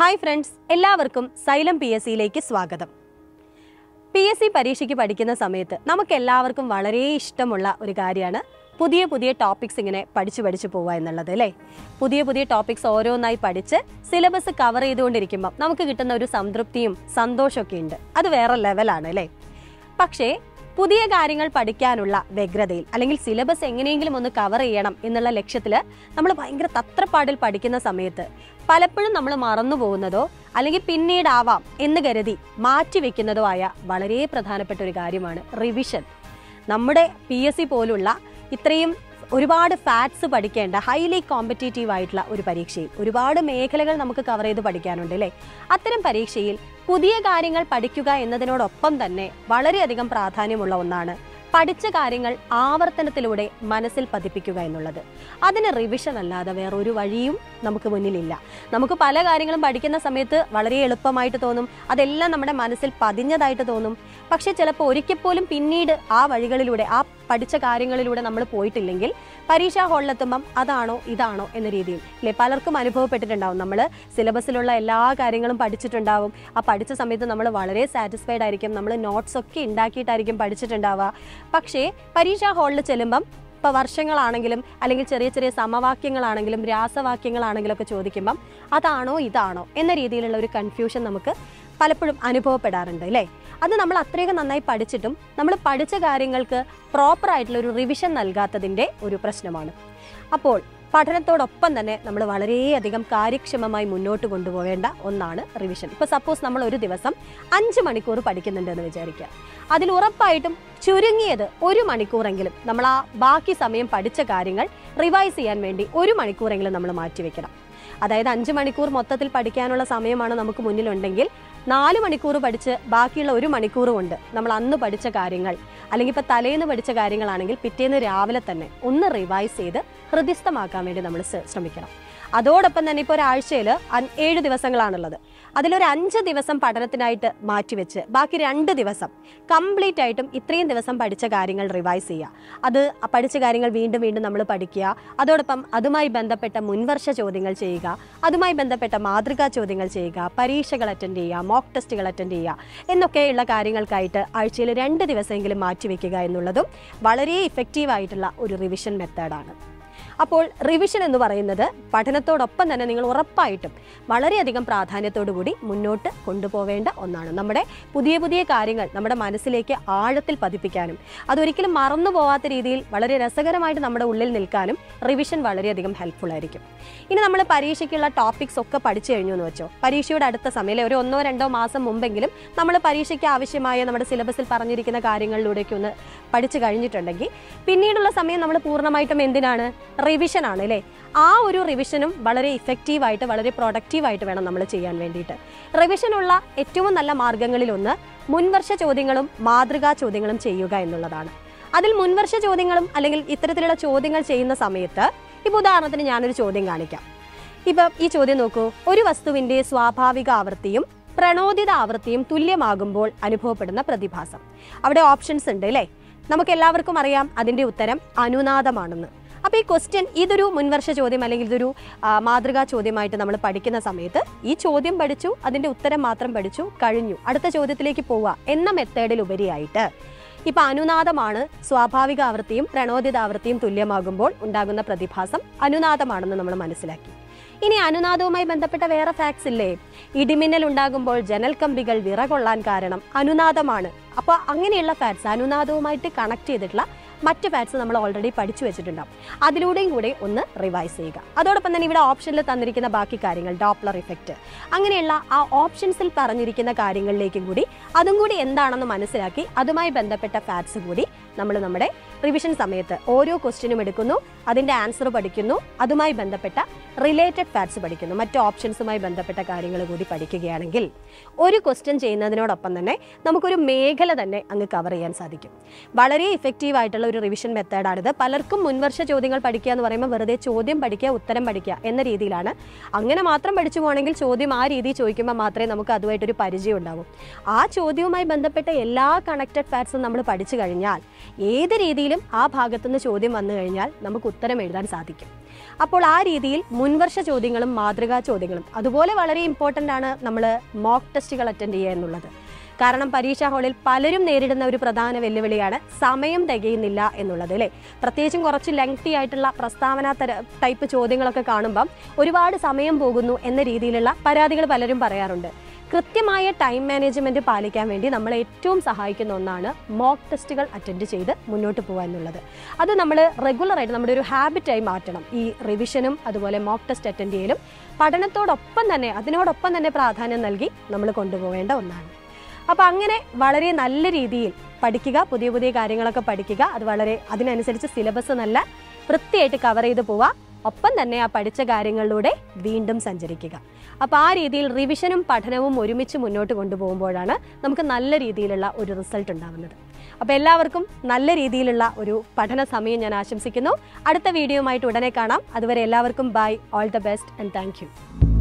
hi friends എല്ലാവർക്കും Xylem P S സിയിലേക്ക് സ്വാഗതം പി എസ് സി പരീക്ഷയ്ക്ക് പഠിക്കുന്ന സമയത്ത് നമുക്ക് എല്ലാവർക്കും വളരെ ഇഷ്ടമുള്ള ഒരു കാര്യമാണ് പുതിയ പുതിയ ടോപ്പിക്സ് ഇങ്ങനെ പഠിച്ചു പഠിച്ചു പോവുക എന്നുള്ളത് അല്ലേ പുതിയ പുതിയ ടോപ്പിക്സ് ഓരോന്നായി പഠിച്ച് സിലബസ് കവർ ചെയ്തുകൊണ്ടിരിക്കുമ്പോൾ നമുക്ക് കിട്ടുന്ന ഒരു സംതൃപ്തിയും സന്തോഷമൊക്കെ ഉണ്ട് അത് വേറെ ലെവലാണ് അല്ലേ പക്ഷേ പുതിയ കാര്യങ്ങൾ പഠിക്കാനുള്ള വ്യഗ്രതയിൽ അല്ലെങ്കിൽ സിലബസ് എങ്ങനെയെങ്കിലും ഒന്ന് കവർ ചെയ്യണം എന്നുള്ള ലക്ഷ്യത്തിൽ നമ്മൾ ഭയങ്കര തത്രപ്പാടിൽ പഠിക്കുന്ന സമയത്ത് പലപ്പോഴും നമ്മൾ മറന്നു പോകുന്നതോ അല്ലെങ്കിൽ പിന്നീടാവാം എന്ന് കരുതി മാറ്റിവെക്കുന്നതോ ആയ വളരെ പ്രധാനപ്പെട്ട ഒരു കാര്യമാണ് റിവിഷൻ നമ്മുടെ പി എസ് സി പോലുള്ള ഇത്രയും ഒരുപാട് ഫാക്ട്സ് പഠിക്കേണ്ട ഹൈലി കോമ്പറ്റേറ്റീവ് ആയിട്ടുള്ള ഒരു പരീക്ഷയിൽ ഒരുപാട് മേഖലകൾ നമുക്ക് കവർ ചെയ്ത് പഠിക്കാനുണ്ട് അല്ലേ അത്തരം പരീക്ഷയിൽ പുതിയ കാര്യങ്ങൾ പഠിക്കുക എന്നതിനോടൊപ്പം തന്നെ വളരെയധികം പ്രാധാന്യമുള്ള ഒന്നാണ് പഠിച്ച കാര്യങ്ങൾ ആവർത്തനത്തിലൂടെ മനസ്സിൽ പതിപ്പിക്കുക എന്നുള്ളത് അതിന് റിവിഷൻ അല്ലാതെ വേറൊരു വഴിയും നമുക്ക് മുന്നിലില്ല നമുക്ക് പല കാര്യങ്ങളും പഠിക്കുന്ന സമയത്ത് വളരെ എളുപ്പമായിട്ട് തോന്നും അതെല്ലാം നമ്മുടെ മനസ്സിൽ പതിഞ്ഞതായിട്ട് തോന്നും പക്ഷെ ചിലപ്പോൾ ഒരിക്കൽ പോലും പിന്നീട് ആ വഴികളിലൂടെ ആ പഠിച്ച കാര്യങ്ങളിലൂടെ നമ്മൾ പോയിട്ടില്ലെങ്കിൽ പരീക്ഷാ ഹാളിലെത്തുമ്പം അതാണോ ഇതാണോ എന്ന രീതിയിൽ അല്ലെ പലർക്കും അനുഭവപ്പെട്ടിട്ടുണ്ടാവും നമ്മൾ സിലബസിലുള്ള എല്ലാ കാര്യങ്ങളും പഠിച്ചിട്ടുണ്ടാവും ആ പഠിച്ച സമയത്ത് നമ്മൾ വളരെ സാറ്റിസ്ഫൈഡ് ആയിരിക്കും നമ്മൾ നോട്ട്സ് ഒക്കെ ഉണ്ടാക്കിയിട്ടായിരിക്കും പഠിച്ചിട്ടുണ്ടാവുക പക്ഷേ പരീക്ഷാ ഹാളിൽ ചെല്ലുമ്പം ഇപ്പോൾ വർഷങ്ങളാണെങ്കിലും അല്ലെങ്കിൽ ചെറിയ ചെറിയ സമവാക്യങ്ങളാണെങ്കിലും രാസവാക്യങ്ങളാണെങ്കിലും ഒക്കെ ചോദിക്കുമ്പം അതാണോ ഇതാണോ എന്ന രീതിയിലുള്ള ഒരു കൺഫ്യൂഷൻ നമുക്ക് പലപ്പോഴും അനുഭവപ്പെടാറുണ്ട് അല്ലേ അത് നമ്മൾ അത്രയൊക്കെ നന്നായി പഠിച്ചിട്ടും നമ്മൾ പഠിച്ച കാര്യങ്ങൾക്ക് പ്രോപ്പർ ആയിട്ടുള്ള ഒരു റിവിഷൻ നൽകാത്തതിൻ്റെ ഒരു പ്രശ്നമാണ് അപ്പോൾ പഠനത്തോടൊപ്പം തന്നെ നമ്മൾ വളരെയധികം കാര്യക്ഷമമായി മുന്നോട്ട് കൊണ്ടുപോകേണ്ട ഒന്നാണ് റിവിഷൻ ഇപ്പോൾ സപ്പോസ് നമ്മൾ ഒരു ദിവസം അഞ്ച് മണിക്കൂർ പഠിക്കുന്നുണ്ടെന്ന് വിചാരിക്കുക അതിൽ ഉറപ്പായിട്ടും ചുരുങ്ങിയത് ഒരു മണിക്കൂറെങ്കിലും നമ്മൾ ആ ബാക്കി സമയം പഠിച്ച കാര്യങ്ങൾ റിവൈസ് ചെയ്യാൻ വേണ്ടി ഒരു മണിക്കൂറെങ്കിലും നമ്മൾ മാറ്റിവെക്കണം അതായത് അഞ്ച് മണിക്കൂർ മൊത്തത്തിൽ പഠിക്കാനുള്ള സമയമാണ് നമുക്ക് മുന്നിലുണ്ടെങ്കിൽ നാല് മണിക്കൂർ പഠിച്ച് ബാക്കിയുള്ള ഒരു മണിക്കൂർ കൊണ്ട് നമ്മൾ അന്ന് പഠിച്ച കാര്യങ്ങൾ അല്ലെങ്കിൽ ഇപ്പോൾ തലേന്ന് പഠിച്ച കാര്യങ്ങളാണെങ്കിൽ പിറ്റേന്ന് രാവിലെ തന്നെ ഒന്ന് റിവൈസ് ചെയ്ത് ഹൃദിസ്ഥമാക്കാൻ വേണ്ടി നമ്മൾ ശ്ര- ശ്രമിക്കണം അതോടൊപ്പം തന്നെ ഇപ്പോൾ ഒരാഴ്ചയിൽ ഏഴ് ദിവസങ്ങളാണുള്ളത് അതിലൊരു അഞ്ച് ദിവസം പഠനത്തിനായിട്ട് മാറ്റിവെച്ച് ബാക്കി രണ്ട് ദിവസം കംപ്ലീറ്റ് ആയിട്ടും ഇത്രയും ദിവസം പഠിച്ച കാര്യങ്ങൾ റിവൈസ് ചെയ്യുക അത് ആ പഠിച്ച കാര്യങ്ങൾ വീണ്ടും വീണ്ടും നമ്മൾ പഠിക്കുക അതോടൊപ്പം അതുമായി ബന്ധപ്പെട്ട മുൻവർഷ ചോദ്യങ്ങൾ ചെയ്യുക അതുമായി ബന്ധപ്പെട്ട മാതൃകാ ചോദ്യങ്ങൾ ചെയ്യുക പരീക്ഷകൾ അറ്റൻഡ് ചെയ്യുക മോക്ക് ടെസ്റ്റുകൾ അറ്റൻഡ് ചെയ്യുക എന്നൊക്കെയുള്ള കാര്യങ്ങൾക്കായിട്ട് ആഴ്ചയിൽ രണ്ട് ദിവസമെങ്കിലും മാറ്റിവെക്കുക എന്നുള്ളതും വളരെ ഇഫക്റ്റീവായിട്ടുള്ള ഒരു റിവിഷൻ മെത്തേഡാണ് അപ്പോൾ റിവിഷൻ എന്ന് പറയുന്നത് പഠനത്തോടൊപ്പം തന്നെ നിങ്ങൾ ഉറപ്പായിട്ടും വളരെയധികം പ്രാധാന്യത്തോടു കൂടി മുന്നോട്ട് കൊണ്ടുപോവേണ്ട ഒന്നാണ് നമ്മുടെ പുതിയ പുതിയ കാര്യങ്ങൾ നമ്മുടെ മനസ്സിലേക്ക് ആഴത്തിൽ പതിപ്പിക്കാനും അതൊരിക്കലും മറന്നു പോവാത്ത രീതിയിൽ വളരെ രസകരമായിട്ട് നമ്മുടെ ഉള്ളിൽ നിൽക്കാനും റിവിഷൻ വളരെയധികം ഹെൽപ്ഫുൾ ആയിരിക്കും ഇനി നമ്മൾ പരീക്ഷയ്ക്കുള്ള ടോപ്പിക്സ് ഒക്കെ പഠിച്ചു കഴിഞ്ഞു എന്ന് വെച്ചോ പരീക്ഷയുടെ അടുത്ത സമയം അല്ലെ ഒരു ഒന്നോ രണ്ടോ മാസം മുമ്പെങ്കിലും നമ്മൾ പരീക്ഷയ്ക്ക് ആവശ്യമായ നമ്മുടെ സിലബസിൽ പറഞ്ഞിരിക്കുന്ന കാര്യങ്ങളിലൂടെയൊക്കെ ഒന്ന് പഠിച്ചു കഴിഞ്ഞിട്ടുണ്ടെങ്കിൽ പിന്നീടുള്ള സമയം നമ്മൾ പൂർണ്ണമായിട്ടും എന്തിനാണ് റിവിഷൻ ആണ് അല്ലേ ആ ഒരു റിവിഷനും വളരെ ഇഫക്റ്റീവായിട്ട് വളരെ പ്രൊഡക്റ്റീവായിട്ട് വേണം നമ്മൾ ചെയ്യാൻ വേണ്ടിയിട്ട് റിവിഷനുള്ള ഏറ്റവും നല്ല മാർഗങ്ങളിലൊന്ന് മുൻവർഷ ചോദ്യങ്ങളും മാതൃകാ ചോദ്യങ്ങളും ചെയ്യുക എന്നുള്ളതാണ് അതിൽ മുൻവർഷ ചോദ്യങ്ങളും അല്ലെങ്കിൽ ഇത്തരത്തിലുള്ള ചോദ്യങ്ങൾ ചെയ്യുന്ന സമയത്ത് ഇപ്പോൾ ഉദാഹരണത്തിന് ഞാനൊരു ചോദ്യം കാണിക്കാം ഇപ്പം ഈ ചോദ്യം നോക്കൂ ഒരു വസ്തുവിന്റെ സ്വാഭാവിക ആവൃത്തിയും പ്രണോദിത ആവൃത്തിയും തുല്യമാകുമ്പോൾ അനുഭവപ്പെടുന്ന പ്രതിഭാസം അവിടെ ഓപ്ഷൻസ് ഉണ്ട് അല്ലേ നമുക്ക് എല്ലാവർക്കും അറിയാം അതിന്റെ ഉത്തരം അനുനാദമാണെന്ന് അപ്പോൾ ഈ ക്വസ്റ്റ്യൻ ഇതൊരു മുൻവർഷ ചോദ്യം അല്ലെങ്കിൽ ഇതൊരു ആ, മാതൃകാ ചോദ്യമായിട്ട് നമ്മൾ പഠിക്കുന്ന സമയത്ത് ഈ ചോദ്യം പഠിച്ചു അതിന്റെ ഉത്തരം മാത്രം പഠിച്ചു കഴിഞ്ഞു അടുത്ത ചോദ്യത്തിലേക്ക് പോവുക എന്ന മെത്തേഡിൽ ഉപരിയായിട്ട് ഇപ്പൊ അനുനാദമാണ് സ്വാഭാവിക ആവൃത്തിയും പ്രണോദിത ആവൃത്തിയും തുല്യമാകുമ്പോൾ ഉണ്ടാകുന്ന പ്രതിഭാസം അനുനാദമാണെന്ന് നമ്മൾ മനസ്സിലാക്കി ഇനി അനുനാദവുമായി ബന്ധപ്പെട്ട വേറെ ഫാക്ട്സ് ഇല്ലേ ഇടിമിന്നൽ ഉണ്ടാകുമ്പോൾ ജനൽ കമ്പികൾ വിറകൊള്ളാൻ കാരണം അനുനാദമാണ് അപ്പോൾ അങ്ങനെയുള്ള ഫാക്ട്സ് അനുനാദവുമായിട്ട് കണക്ട് ചെയ്തിട്ടുള്ള മറ്റ് ഫാക്ട്സ് നമ്മൾ ഓൾറെഡി പഠിച്ചു വെച്ചിട്ടുണ്ടാവും അതിലൂടെയും കൂടെ ഒന്ന് റിവൈസ് ചെയ്യുക അതോടൊപ്പം തന്നെ ഇവിടെ ഓപ്ഷനിൽ തന്നിരിക്കുന്ന ബാക്കി കാര്യങ്ങൾ ഡോപ്ലർ ഇഫക്റ്റ് അങ്ങനെയുള്ള ആ ഓപ്ഷൻസിൽ പറഞ്ഞിരിക്കുന്ന കാര്യങ്ങളിലേക്കും കൂടി അതും കൂടി എന്താണെന്ന് മനസ്സിലാക്കി അതുമായി ബന്ധപ്പെട്ട ഫാക്ട്സ് കൂടി നമ്മൾ നമ്മുടെ റിവിഷൻ സമയത്ത് ഓരോ ക്വസ്റ്റ്യനും എടുക്കുന്നു അതിൻ്റെ ആൻസർ പഠിക്കുന്നു അതുമായി ബന്ധപ്പെട്ട റിലേറ്റഡ് ഫാക്ട്സ് പഠിക്കുന്നു മറ്റ് ഓപ്ഷൻസുമായി ബന്ധപ്പെട്ട കാര്യങ്ങൾ കൂടി പഠിക്കുകയാണെങ്കിൽ ഒരു ക്വസ്റ്റ്യൻ ചെയ്യുന്നതിനോടൊപ്പം തന്നെ നമുക്കൊരു മേഖല തന്നെ അങ്ങ് കവർ ചെയ്യാൻ സാധിക്കും വളരെ ഇഫക്റ്റീവ് ആയിട്ടുള്ള ഒരു റിവിഷൻ മെത്തേഡാണിത് പലർക്കും മുൻവർഷ ചോദ്യങ്ങൾ പഠിക്കുക എന്ന് പറയുമ്പോൾ വെറുതെ ചോദ്യം പഠിക്കുക ഉത്തരം പഠിക്കുക എന്ന രീതിയിലാണ് അങ്ങനെ മാത്രം പഠിച്ചു പോകണമെങ്കിൽ ചോദ്യം ആ രീതിയിൽ ചോദിക്കുമ്പോൾ മാത്രമേ നമുക്ക് അതുമായിട്ടൊരു പരിചയം ഉണ്ടാവൂ ആ ചോദ്യവുമായി ബന്ധപ്പെട്ട എല്ലാ കണക്റ്റഡ് ഫാക്ട്സും നമ്മൾ പഠിച്ചു കഴിഞ്ഞാൽ ഏത് രീതിയിലും ആ ഭാഗത്തുനിന്ന് ചോദ്യം വന്നു കഴിഞ്ഞാൽ നമുക്ക് ഉത്തരം എഴുതാൻ സാധിക്കും അപ്പോൾ ആ രീതിയിൽ മുൻവർഷ ചോദ്യങ്ങളും മാതൃകാ ചോദ്യങ്ങളും അതുപോലെ വളരെ ഇമ്പോർട്ടൻ്റ് ആണ് നമ്മൾ മോക്ക് ടെസ്റ്റുകൾ അറ്റൻഡ് ചെയ്യുക എന്നുള്ളത് കാരണം പരീക്ഷാ ഹാളിൽ പലരും നേരിടുന്ന ഒരു പ്രധാന വെല്ലുവിളിയാണ് സമയം തികയുന്നില്ല എന്നുള്ളത് അല്ലേ പ്രത്യേകിച്ചും കുറച്ച് ലെങ്തി ആയിട്ടുള്ള പ്രസ്താവന തര ടൈപ്പ് ചോദ്യങ്ങളൊക്കെ കാണുമ്പം ഒരുപാട് സമയം പോകുന്നു എന്ന രീതിയിലുള്ള പരാതികൾ പലരും പറയാറുണ്ട് കൃത്യമായ ടൈം മാനേജ്മെന്റ് പാലിക്കാൻ വേണ്ടി നമ്മളെ ഏറ്റവും സഹായിക്കുന്ന ഒന്നാണ് മോക്ക് ടെസ്റ്റുകൾ അറ്റൻഡ് ചെയ്ത് മുന്നോട്ട് പോകുക എന്നുള്ളത് അത് നമ്മൾ റെഗുലറായിട്ട് നമ്മുടെ ഒരു ഹാബിറ്റായി മാറ്റണം ഈ റിവിഷനും അതുപോലെ മോക്ക് ടെസ്റ്റ് അറ്റൻഡ് ചെയ്യലും പഠനത്തോടൊപ്പം തന്നെ അതിനോടൊപ്പം തന്നെ പ്രാധാന്യം നൽകി നമ്മൾ കൊണ്ടുപോകേണ്ട ഒന്നാണ് അപ്പോൾ അങ്ങനെ വളരെ നല്ല രീതിയിൽ പഠിക്കുക പുതിയ പുതിയ കാര്യങ്ങളൊക്കെ പഠിക്കുക അത് വളരെ അതിനനുസരിച്ച് സിലബസ് നല്ല വൃത്തിയായിട്ട് കവർ ചെയ്ത് പോവുക ഒപ്പം തന്നെ ആ പഠിച്ച കാര്യങ്ങളിലൂടെ വീണ്ടും സഞ്ചരിക്കുക അപ്പോൾ ആ രീതിയിൽ റിവിഷനും പഠനവും ഒരുമിച്ച് മുന്നോട്ട് കൊണ്ടുപോകുമ്പോഴാണ് നമുക്ക് നല്ല രീതിയിലുള്ള ഒരു റിസൾട്ട് ഉണ്ടാവുന്നത് അപ്പോൾ എല്ലാവർക്കും നല്ല രീതിയിലുള്ള ഒരു പഠന സമയം ഞാൻ ആശംസിക്കുന്നു അടുത്ത വീഡിയോയുമായിട്ട് ഉടനെ കാണാം അതുവരെ എല്ലാവർക്കും bye all the best and thank U